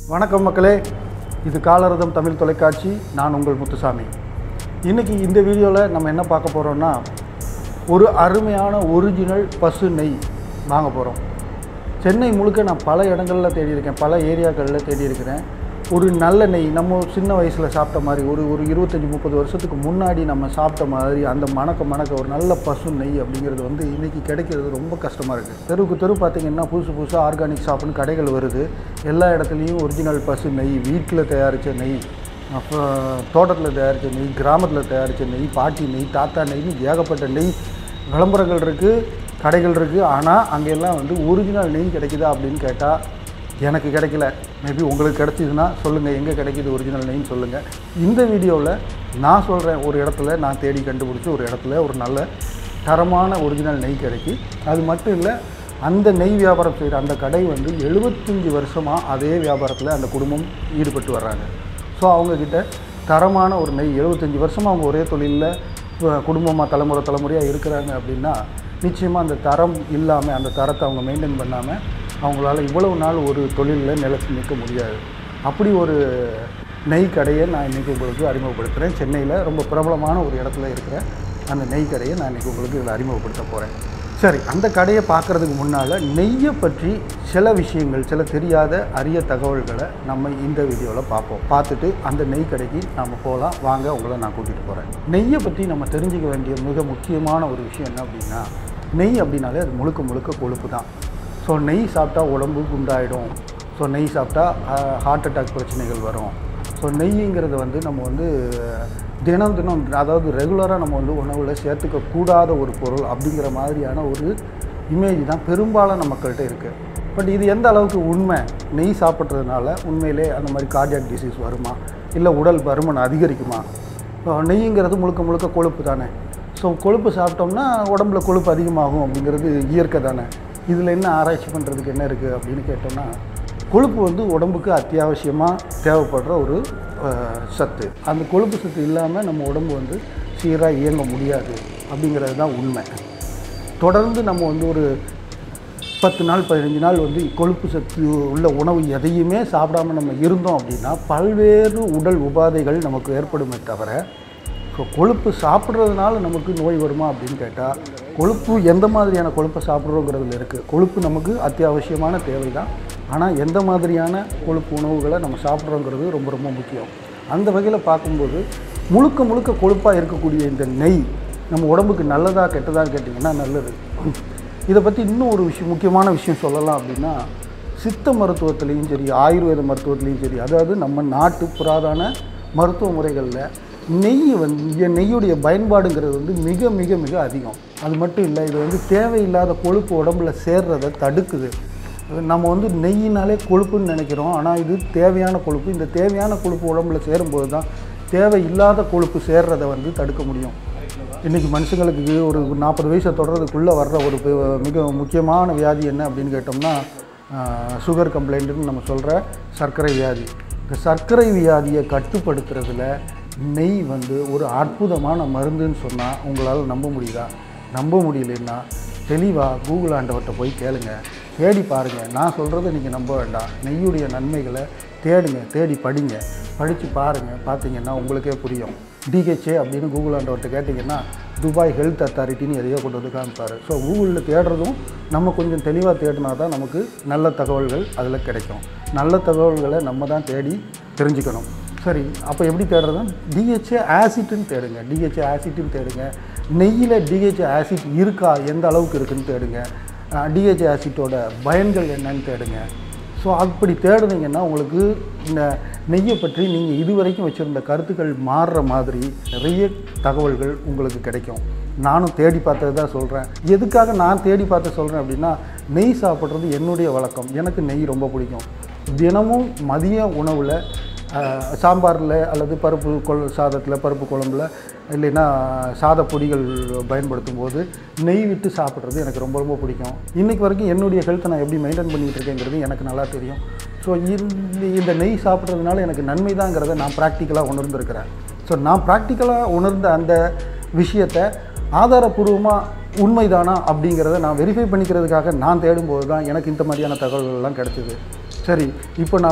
வணக்கம் மக்களே இது காலரதம் தமிழ் தொலைக்காட்சி நான் உங்கள் முத்துசாமி இன்றைக்கி இந்த வீடியோவில் நம்ம என்ன பார்க்க போகிறோம்னா ஒரு அருமையான ஒரிஜினல் பசு நெய் வாங்க போகிறோம் சென்னை முழுக்க நான் பல இடங்களில் தேடி இருக்கேன் பல ஏரியாக்களில் தேடி இருக்கிறேன் ஒரு நல்ல நெய் நம்ம சின்ன வயசில் சாப்பிட்ட மாதிரி ஒரு ஒரு இருபத்தஞ்சி முப்பது வருஷத்துக்கு முன்னாடி நம்ம சாப்பிட்ட மாதிரி அந்த மணக்க மணக்க ஒரு நல்ல பசு நெய் அப்படிங்கிறது வந்து இன்றைக்கி கிடைக்கிறது ரொம்ப கஷ்டமாக இருக்குது தெருவுக்கு தெரு பார்த்திங்கன்னா புதுசு புதுசாக ஆர்கானிக் ஷாப்புன்னு கடைகள் வருது எல்லா இடத்துலையும் ஒரிஜினல் பசு நெய் வீட்டில் தயாரித்த நெய் அப்புறம் தோட்டத்தில் தயாரித்த நெய் கிராமத்தில் தயாரித்த நெய் பாட்டி நெய் தாத்தா நெய்னு ஏகப்பட்ட நெய் விளம்பரங்கள் இருக்குது கடைகள் இருக்குது ஆனால் அங்கெல்லாம் வந்து ஒரிஜினல் நெய் கிடைக்குதா அப்படின்னு கேட்டால் எனக்கு கிடைக்கல மேபி உங்களுக்கு கிடைச்சிதுன்னா சொல்லுங்கள் எங்கே கிடைக்குது ஒரிஜினல் நெய்ன்னு சொல்லுங்கள் இந்த வீடியோவில் நான் சொல்கிறேன் ஒரு இடத்துல நான் தேடி கண்டுபிடிச்சி ஒரு இடத்துல ஒரு நல்ல தரமான ஒரிஜினல் நெய் கிடைக்கி அது மட்டும் இல்லை அந்த நெய் வியாபாரம் செய்கிற அந்த கடை வந்து எழுபத்தஞ்சி வருஷமாக அதே வியாபாரத்தில் அந்த குடும்பம் ஈடுபட்டு வர்றாங்க ஸோ அவங்கக்கிட்ட தரமான ஒரு நெய் எழுபத்தஞ்சி வருஷமாக அவங்க ஒரே தொழிலில் குடும்பமாக தலைமுறை தலைமுறையாக இருக்கிறாங்க அப்படின்னா நிச்சயமாக அந்த தரம் இல்லாமல் அந்த தரத்தை அவங்க மெயின்டைன் பண்ணாமல் அவங்களால இவ்வளவு நாள் ஒரு தொழிலில் நிலைச்சு நிற்க முடியாது அப்படி ஒரு நெய் கடையை நான் இன்றைக்கி உங்களுக்கு அறிமுகப்படுத்துகிறேன் சென்னையில் ரொம்ப பிரபலமான ஒரு இடத்துல இருக்கிற அந்த நெய் கடையை நான் இன்றைக்கி உங்களுக்கு இதில் அறிமுகப்படுத்த போகிறேன் சரி அந்த கடையை பார்க்குறதுக்கு முன்னால் நெய்யை பற்றி சில விஷயங்கள் சில தெரியாத அரிய தகவல்களை நம்ம இந்த வீடியோவில் பார்ப்போம் பார்த்துட்டு அந்த நெய் கடைக்கு நம்ம போகலாம் வாங்க உங்களை நான் கூட்டிகிட்டு போகிறேன் நெய்யை பற்றி நம்ம தெரிஞ்சுக்க வேண்டிய மிக முக்கியமான ஒரு விஷயம் என்ன அப்படின்னா நெய் அப்படின்னாலே அது முழுக்க முழுக்க கொழுப்பு தான் ஸோ நெய் சாப்பிட்டா உடம்பு குண்டாயிடும் ஸோ நெய் சாப்பிட்டா ஹார்ட் அட்டாக் பிரச்சனைகள் வரும் ஸோ நெய்ங்கிறது வந்து நம்ம வந்து தினம் தினம் அதாவது ரெகுலராக நம்ம வந்து உணவில் சேர்த்துக்க கூடாத ஒரு பொருள் அப்படிங்கிற மாதிரியான ஒரு இமேஜ் தான் பெரும்பாலான மக்கள்கிட்ட இருக்குது பட் இது எந்த அளவுக்கு உண்மை நெய் சாப்பிட்றதுனால உண்மையிலே அந்த மாதிரி கார்டியாக் டிசீஸ் வருமா இல்லை உடல் பருமன் அதிகரிக்குமா இப்போ நெய்ங்கிறது முழுக்க முழுக்க கொழுப்பு தானே ஸோ கொழுப்பு சாப்பிட்டோம்னா உடம்புல கொழுப்பு அதிகமாகும் அப்படிங்கிறது இயற்கை தானே இதில் என்ன ஆராய்ச்சி பண்ணுறதுக்கு என்ன இருக்குது அப்படின்னு கேட்டோம்னா கொழுப்பு வந்து உடம்புக்கு அத்தியாவசியமாக தேவைப்படுற ஒரு அஹ், சத்து அந்த கொழுப்பு சத்து இல்லாமல் நம்ம உடம்பு வந்து சீராக இயங்க முடியாது அப்படிங்கிறது தான் உண்மை தொடர்ந்து நம்ம வந்து ஒரு பத்து நாள் பதினஞ்சு நாள் வந்து கொழுப்பு சத்து உள்ள உணவு எதையுமே சாப்பிடாம நம்ம இருந்தோம் அப்படின்னா பல்வேறு உடல் உபாதைகள் நமக்கு ஏற்படுமே தவிர ஸோ கொழுப்பு சாப்பிட்றதுனால நமக்கு நோய் வருமா அப்படின்னு கேட்டால் கொழுப்பு எந்த மாதிரியான கொழுப்பை சாப்பிட்றோங்கிறதுல இருக்குது கொழுப்பு நமக்கு அத்தியாவசியமான தேவை தான் ஆனால் எந்த மாதிரியான கொழுப்பு உணவுகளை நம்ம சாப்பிட்றோங்கிறது ரொம்ப ரொம்ப முக்கியம் அந்த வகையில் பார்க்கும்போது முழுக்க முழுக்க கொழுப்பாக இருக்கக்கூடிய இந்த நெய் நம்ம உடம்புக்கு நல்லதா கெட்டதான்னு கேட்டிங்கன்னா நல்லது இதை பற்றி இன்னும் ஒரு விஷயம் முக்கியமான விஷயம் சொல்லலாம் அப்படின்னா சித்த மருத்துவத்துலேயும் சரி ஆயுர்வேத மருத்துவத்துலேயும் சரி அதாவது நம்ம நாட்டு புராதன மருத்துவ முறைகளில் நெய் வந்து நெய்யுடைய பயன்பாடுங்கிறது வந்து மிக மிக மிக அதிகம் அது மட்டும் இல்லை இது வந்து தேவையில்லாத கொழுப்பு உடம்புல சேர்றதை தடுக்குது நம்ம வந்து நெய்யினாலே கொழுப்புன்னு நினைக்கிறோம் ஆனால் இது தேவையான கொழுப்பு இந்த தேவையான கொழுப்பு உடம்புல சேரும்போது தான் தேவையில்லாத கொழுப்பு சேர்றதை வந்து தடுக்க முடியும் இன்றைக்கி மனுஷங்களுக்கு ஒரு நாற்பது வயசை தொடர்றதுக்குள்ளே வர்ற ஒரு பெ- மிக முக்கியமான வியாதி என்ன அப்படின்னு கேட்டோம்னா சுகர் கம்ப்ளைண்ட்டுன்னு நம்ம சொல்கிற சர்க்கரை வியாதி இந்த சர்க்கரை வியாதியை கட்டுப்படுத்துறதுல நெய் வந்து ஒரு அற்புதமான மருந்துன்னு சொன்னால் உங்களால் நம்ப முடியுதா நம்ப முடியலன்னா தெளிவாக கூகுள் ஆண்டவர்கிட்ட போய் கேளுங்க தேடி பாருங்கள் நான் சொல்கிறத நீங்கள் நம்ப வேண்டாம் நெய்யுடைய நன்மைகளை தேடுங்க தேடி படிங்க படித்து பாருங்கள் பார்த்தீங்கன்னா உங்களுக்கே புரியும் டிஹெச்ஏ அப்படின்னு கூகுள் ஆண்டவர்கிட்ட கேட்டிங்கன்னா துபாய் ஹெல்த் அத்தாரிட்டின்னு எதையோ கொண்டு வந்து காமிப்பார் ஸோ கூகுளில் தேடுறதும் நம்ம கொஞ்சம் தெளிவாக தேடினா தான் நமக்கு நல்ல தகவல்கள் அதில் கிடைக்கும் நல்ல தகவல்களை நம்ம தான் தேடி தெரிஞ்சுக்கணும் சரி அப்போ எப்படி தேடுறது டிஹெச்ஏ ஆசிட்னு தேடுங்க டிஹெச்ஏ ஆசிட்னு தேடுங்க நெய்யில் டிஹெச்ஏ ஆசிட் இருக்கா எந்த அளவுக்கு இருக்குன்னு தேடுங்க டிஹெச்ஏ ஆசிட்டோட பயன்கள் என்னன்னு தேடுங்க ஸோ அப்படி தேடுனீங்கன்னா உங்களுக்கு இந்த நெய்யை பற்றி நீங்கள் இதுவரைக்கும் வச்சுருந்த கருத்துக்கள் மாறுற மாதிரி நிறைய தகவல்கள் உங்களுக்கு கிடைக்கும் நானும் தேடி பார்த்தது தான் சொல்கிறேன் எதுக்காக நான் தேடி பார்த்து சொல்கிறேன் அப்படின்னா நெய் சாப்பிட்றது என்னுடைய வழக்கம் எனக்கு நெய் ரொம்ப பிடிக்கும் தினமும் மதிய உணவில் சாம்பாரில் அல்லது பருப்பு கொள் சாதத்தில் பருப்பு குழம்புல இல்லைன்னா சாத பொடிகள் பயன்படுத்தும் போது நெய் விட்டு சாப்பிட்றது எனக்கு ரொம்ப ரொம்ப பிடிக்கும் இன்றைக்கி வரைக்கும் என்னுடைய ஹெல்த்தை நான் எப்படி மெயின்டைன் பண்ணிகிட்டு இருக்கேங்கிறது எனக்கு நல்லா தெரியும் ஸோ இந்த இந்த நெய் சாப்பிட்றதுனால எனக்கு நன்மை தாங்கிறத நான் ப்ராக்டிக்கலாக உணர்ந்திருக்கிறேன் ஸோ நான் ப்ராக்டிக்கலாக உணர்ந்த அந்த விஷயத்தை ஆதாரப்பூர்வமாக உண்மைதானா அப்படிங்கிறத நான் வெரிஃபை பண்ணிக்கிறதுக்காக நான் தேடும்போது தான் எனக்கு இந்த மாதிரியான தகவல்கள்லாம் கிடச்சிது சரி இப்போ நாம்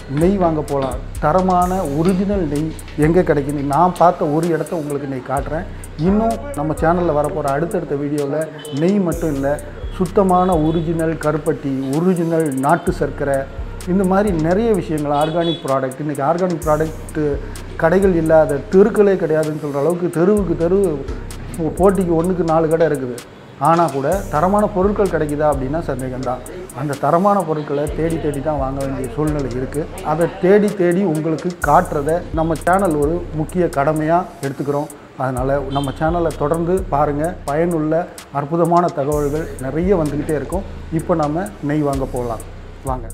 நெய் வாங்க போகலாம் தரமான ஒரிஜினல் நெய் எங்கே கிடைக்குது நான் பார்த்த ஒரு இடத்த உங்களுக்கு நெய் காட்டுறேன் இன்னும் நம்ம சேனலில் வரப்போகிற அடுத்தடுத்த வீடியோவில் நெய் மட்டும் இல்லை சுத்தமான ஒரிஜினல் கருப்பட்டி ஒரிஜினல் நாட்டு சர்க்கரை இந்த மாதிரி நிறைய விஷயங்கள் ஆர்கானிக் ப்ராடக்ட் இன்றைக்கி ஆர்கானிக் ப்ராடக்ட்டு கடைகள் இல்லாத தெருக்களே கிடையாதுன்னு சொல்கிற அளவுக்கு தெருவுக்கு தெரு போ- போட்டிக்கு ஒன்றுக்கு நாலு கடை இருக்குது ஆனால் கூட தரமான பொருட்கள் கிடைக்குதா அப்படின்னா சந்தேகம்தான் அந்த தரமான பொருட்களை தேடி தேடி தான் வாங்க வேண்டிய சூழ்நிலை இருக்குது அதை தேடி தேடி உங்களுக்கு காட்டுறத நம்ம சேனல் ஒரு முக்கிய கடமையாக எடுத்துக்கிறோம் அதனால் நம்ம சேனலை தொடர்ந்து பாருங்கள் பயனுள்ள அற்புதமான தகவல்கள் நிறைய வந்துக்கிட்டே இருக்கும் இப்போ நம்ம நெய் வாங்க போகலாம் வாங்க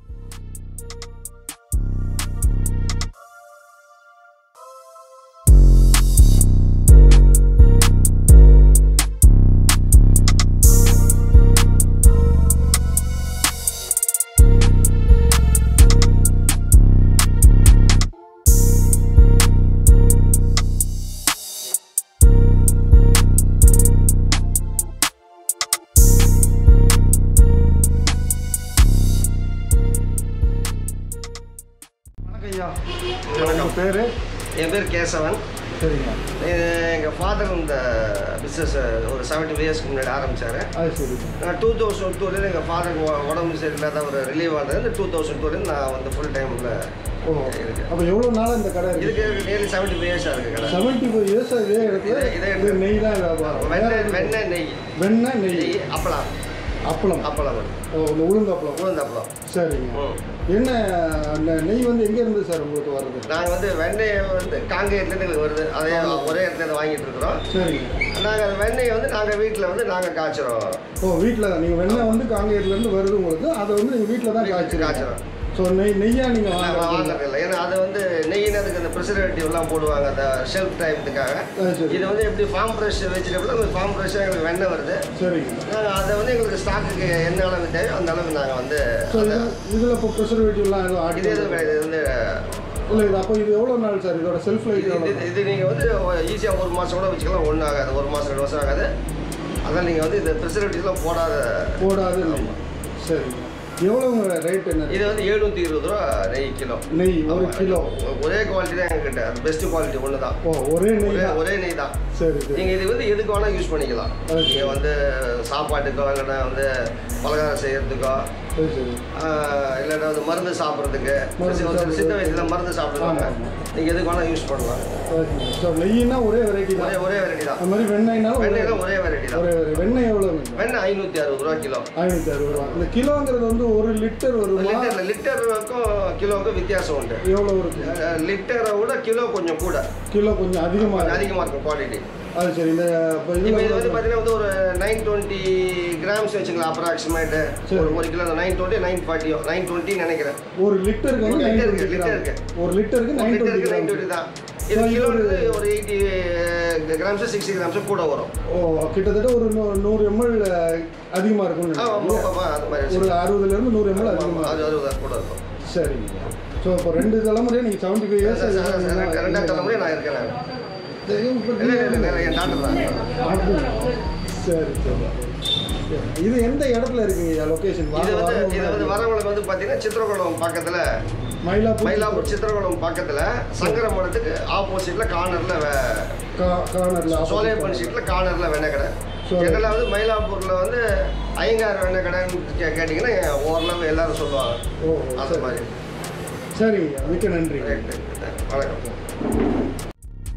வணக்கம் ஐயா வணக்கம். பேர் என் பேர் கேசவன் சரிங்க எங்கள் ஃபாதர் இந்த பிஸ்னஸ் ஒரு செவன்ட்டி இயர்ஸ்க்கு முன்னாடி ஆரம்பித்தார் அது சரி நான் டூ தௌசண்ட் டூலேருந்து எங்கள் ஃபாதருக்கு உடம்பு சரியில்லாத ஒரு ரிலீவ் ஆனது இந்த டூ தௌசண்ட் டூலேருந்து நான் வந்து ஃபுல் டைமில் ஓ இருக்கேன் அப்போ எவ்வளோ நாளாக இந்த கடை இருக்கு இதுக்கு நியர்லி செவன்ட்டி ஃபைவ் இயர்ஸாக இருக்குது கடை செவன்ட்டி ஃபைவ் இயர்ஸ் இதே இடத்துல இதே- இதே இது நெய் தான் வியாபாரம் வேற வெண்ணெய் எதுவும் வெண்ணெய் நெய் வெண்ணெய் நெய் நெய் அப்பளம் அப்பளம் அப்பளம் ஓ இந்த உளுந்து அப்பளம் உளுந்த அப்பளம் சரிங்க ம் என்ன அந்த நெய் வந்து எங்கே இருந்து சார் உங்களுக்கு வருது நாங்கள் வந்து வெண்ணெய் வந்து காங்கேயத்துலேருந்து எங்களுக்கு வருது அதே ஒரே இடத்துல இருந்து வாங்கிட்டு இருக்கிறோம் சரிங்க நாங்கள் அந்த வெண்ணெயை வந்து நாங்கள் வீட்டில் வந்து நாங்கள் காய்ச்சிரோம் ஓ வீட்டில் நீங்கள் வெண்ணெய் வந்து காங்கேயத்துலேருந்து வருது உங்களுக்கு அதை வந்து நீங்கள் வீட்டில் தான் காய்ச்சிருக்கீங்க காய்ச்சிரோம் ஸோ நெய் நெய்யாக நீங்கள் நாங்கள் வாங்க வாங்குறது இல்லை ஏன்னா அது வந்து நெய்யினதுக்கு அந்த ப்ரிசர்வேட்டிவ்லாம் போடுவாங்க அந்த ஷெல்ஃப் டைமுக்காக சரி இது வந்து எப்படி ஃபார்ம் ஃப்ரெஷ் வெஜிடபிள் அந்த ஃபார்ம் ஃப்ரெஷ்ஷாக எங்களுக்கு வெண்ணெய் வருது சரிங்க நாங்கள் அதை வந்து எங்களுக்கு ஸ்டாக்குக்கு என்ன அளவு தேவையோ அந்த அளவு நாங்கள் வந்து ஸோ அதை- இது இதில் இப்போ ப்ரிசர்வேட்டிவ்லாம் எதுவும் ஆடி இது எதுவும் கிடையாது இது வந்து இல்லை இது அப்போ இது எவ்வளோ நாள் சார் இதோட செல்ஃப் லைஃப் இது எவ்வளோ இது- இது நீங்கள் வந்து ஈஸியாக ஒரு மாதம் கூட வச்சுக்கலாம் ஒன்றும் ஆகாது ஒரு மாதம் ரெண்டு வருஷம் ஆகாது அதான் நீங்கள் வந்து இந்த ப்ரிசர்வேட்டிவ்லாம் போடாத போடாது நெய் சரிங்க எவ்வளோங்க ரேட் என்ன இது வந்து எழுநூற்றி இருபது ரூபா நெய் கிலோ நெய் ஒரு ஆமா. கிலோ ஒரே குவாலிட்டி தான் எங்ககிட்ட பெஸ்ட் குவாலிட்டி ஒன்று தான் ஓ ஒரே நெய் ஒரே தான் ஒரே நெய் தான் சரி சரி நீங்கள் இது வந்து எதுக்கு வேணால் யூஸ் பண்ணிக்கலாம் Okay. நீங்கள் வந்து சாப்பாட்டுக்கோ இல்லைன்னா வந்து பலகாரம் செய்யறதுக்கோ சரி சரி ஆஹ் இல்லைன்னா வந்து மருந்து சாப்பிட்றதுக்கு மருந்து ஒரு சில சின்ன வயசுல மருந்து சாப்பிடுவாங்க ஆமா, நீங்கள் எதுக்கு வேணால் யூஸ் பண்ணலாம் ஓகே ஸோ நெய்னா ஒரே வெரைட்டி ஒரே தான் ஒரே வெரைட்டி தான் அது மாதிரி வெண்ணெய்னாலும் ஒரே வெண்ணெய்லாம் ஒரே வெரைட்டி தான் ஒரே variety. வெண்ணெய் எவ்வளோங்க வெண்ணெய் ஐநூற்றி அறுபது ரூபா கிலோ ஐநூற்றி அறுபது ரூபா இந்த கிலோங்கிறது வந்து ஒரு லிட்டர் வருமா லிட்டர் லிட்டருக்கும் கிலோவுக்கும் வித்தியாசம் உண்டு எவ்வளோ இருக்கு அஹ் லிட்டரை விட கிலோ கொஞ்சம் கூட கிலோ கொஞ்சம் அதிகமாக கொஞ்சம் இருக்கு அதிகமாக இருக்கும் குவாலிட்டி அது சரி இந்த இப்போ இப்போ இது இதில் வந்து பார்த்தீங்கன்னா வந்து ஒரு நைன் டுவெண்ட்டி கிராம்ஸ் வச்சுக்கலாம் அப்ராக்சிமேட்டு சரி. ஒரு ஒரு கிலோ நைன் டுவெண்ட்டி நைன் ஃபார்ட்டியோ நைன் டுவெண்ட்டி நினைக்கிறேன் ஒரு லிட்டருக்கு வந்து ஒரு நைன் லிட்டருக்கு, டுவெண்ட்டி லிட்டருக்கு. கிராம் ஒரு லிட்டருக்கு ஒரு நைன் டுவெண்ட்டி லிட்டருக்கு நைன் கிராம் டுவெண்ட்டி தான் இது So, இது கிலோ ஒரு- ஒரு எயிட்டி கிராம்ஸ் சிக்ஸ்டி கிராம்ஸ் கூட வரும் ஓ கிட்டத்தட்ட ஒரு நூ- நூறு எம்எல் அதிகமாக இருக்கும்னு ஆ, ஆமா, நினைக்கிறேன் ஆமா, அது மாதிரி ஒரு வச்சுக்கலாம். அறுபதுலேருந்து நூறு எம்எல் ஆமா, அதிகமாக அது அறுபது கூட இருக்கும் சரிங்க ஸோ இப்போ ரெண்டு தலைமுறையாக நீங்கள் செவன்ட்டி ஃபைவ் இயர்ஸ் ரெண்டாவது தலைமுறை நான் இருக்கேன் நான். இல்லை இல்லை இல்லை இல்லை, என் டாக்டர் தான் சரி சரி இது எந்த இடத்துல இருக்குங்க லொகேஷன் இது வந்து இது வந்து வரவங்களுக்கு வந்து பார்த்தீங்கன்னா சித்திரகுளம் பக்கத்தில் மயிலாப்பூர் மயிலாப்பூர் சித்திரகுளம் பக்கத்தில் சங்கர மடத்துக்கு ஆப்போசிட்டில் கார்னரில் கார்னரில் சோலையப்பன் சீட்டில் கார்னரில் வெண்ணெய் கடை சோலை- ஜெனரலாக வந்து மயிலாப்பூரில் வந்து ஐயங்கார் வெண்ணெய் கடைன்னு கே கேட்டிங்கன்னா ஓரளவு எல்லாரும் சொல்லுவாங்க ஓ அந்த சரி மாதிரி சரிங்க மிக்க நன்றி ரைட், ரைட். வணக்கம்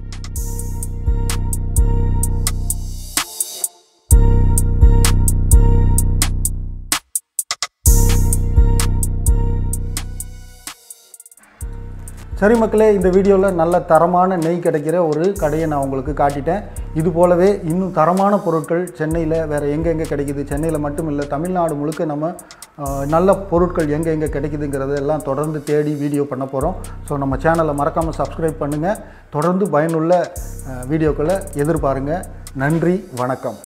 சரி மக்களே இந்த வீடியோவில் நல்ல தரமான நெய் கிடைக்கிற ஒரு கடையை நான் உங்களுக்கு காட்டிட்டேன் இது போலவே இன்னும் தரமான பொருட்கள் சென்னையில் வேறு எங்கெங்கே கிடைக்குது சென்னையில் மட்டும் இல்லை தமிழ்நாடு முழுக்க நம்ம ஆஹ், நல்ல பொருட்கள் எங்கே எங்கே கிடைக்குதுங்கிறத எல்லாம் தொடர்ந்து தேடி வீடியோ பண்ண போகிறோம் ஸோ நம்ம சேனலை மறக்காமல் சப்ஸ்கிரைப் பண்ணுங்கள் தொடர்ந்து பயனுள்ள ஆஹ், வீடியோக்களை எதிர்பாருங்க நன்றி வணக்கம்